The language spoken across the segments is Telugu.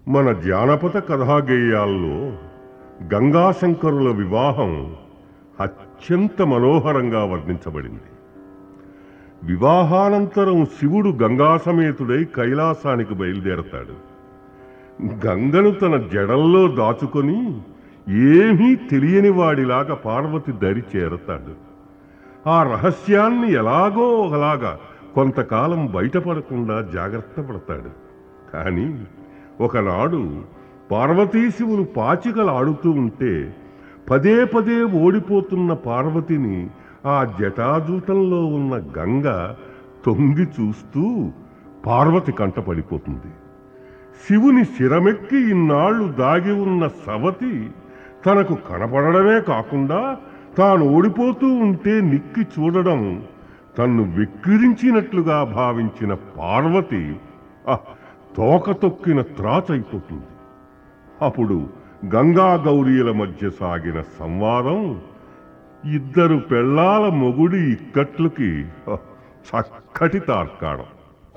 మన జానపద కథాగేయాల్లో గంగాశంకరుల వివాహం అత్యంత మనోహరంగా వర్ణించబడింది వివాహానంతరం శివుడు గంగా సమేతుడై కైలాసానికి బయలుదేరతాడు గంగను తన జడల్లో దాచుకొని ఏమీ తెలియని వాడిలాగా పార్వతి దరి చేరతాడు ఆ రహస్యాన్ని ఎలాగో ఒకలాగా కొంతకాలం బయటపడకుండా జాగ్రత్త పడతాడు కానీ ఒకనాడు పార్వతీశివులు పాచికలాడుతూ ఉంటే పదే పదే ఓడిపోతున్న పార్వతిని ఆ జటాజూటంలో ఉన్న గంగ తొంగి చూస్తూ పార్వతి కంటపడిపోతుంది శివుని శిరమెక్కి ఇన్నాళ్లు దాగి ఉన్న సవతి తనకు కనపడడమే కాకుండా తాను ఓడిపోతూ ఉంటే నిక్కి చూడడం తన్ను వెక్కిరించినట్లుగా భావించిన పార్వతి ఆ, తోక తొక్కిన త్రాచైపోతుంది అప్పుడు గంగా గౌరీల మధ్య సాగిన సంవాదం ఇద్దరు పెళ్ళాల మొగుడి ఇక్కట్లుకి హ, చక్కటి తార్కాణం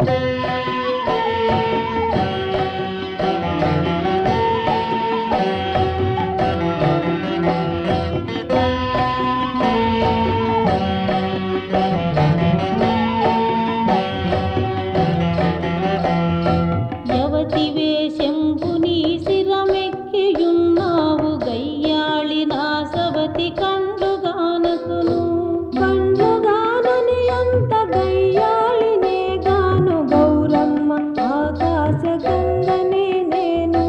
యవతి వేషంబుని శిరమెక్కియున్నావు గయ్యాళి నా సవతి కండుగానకును కండుగానని అంత గయ్యాళినే గాను గౌరమ్మ ఆకాశ గంగనే నేను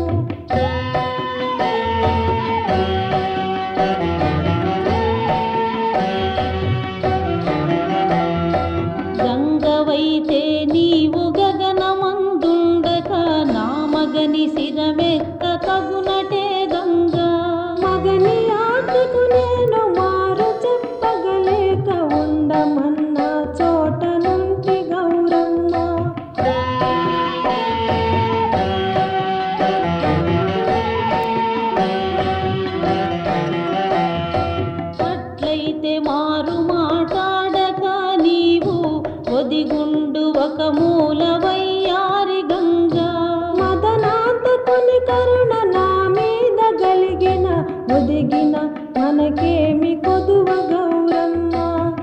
గంగవైతే నీవు గగనమందుండక నా మగని శిరమెక్క తగునటే గంగా మగని ఆటకు నేను మారు చెప్పగలేక ఉండమన్న చోట నుండి గౌరమ్మ అట్లయితే మారు మాట్లాడక నీవు ఒదిగుండు ఒక మూల వయ్యారి గంగా మదనాంతకుని కరుణ నా మీద గలిగిన ఒదిగిన మనకేమి కొదువ గౌరమ్మ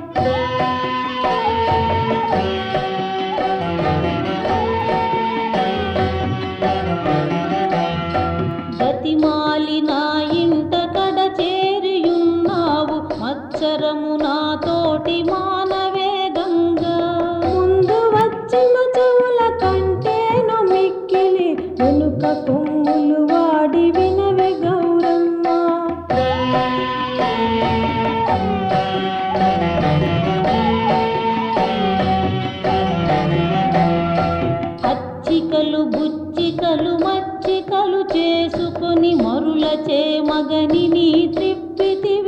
గతిమాలి నా ఇంట కడ చేరియున్నావు మత్సరము నాతోటి మానవే గంగా ముందు వచ్చిన చెవుల కంటేను మిక్కిలి వెనుక కొమ్ములు వాడి వినవే గౌరమ్మ అచ్చికలు బుచ్చికలు మచ్చికలు చేసుకొని మరులచే మగని నీ త్రిప్పితి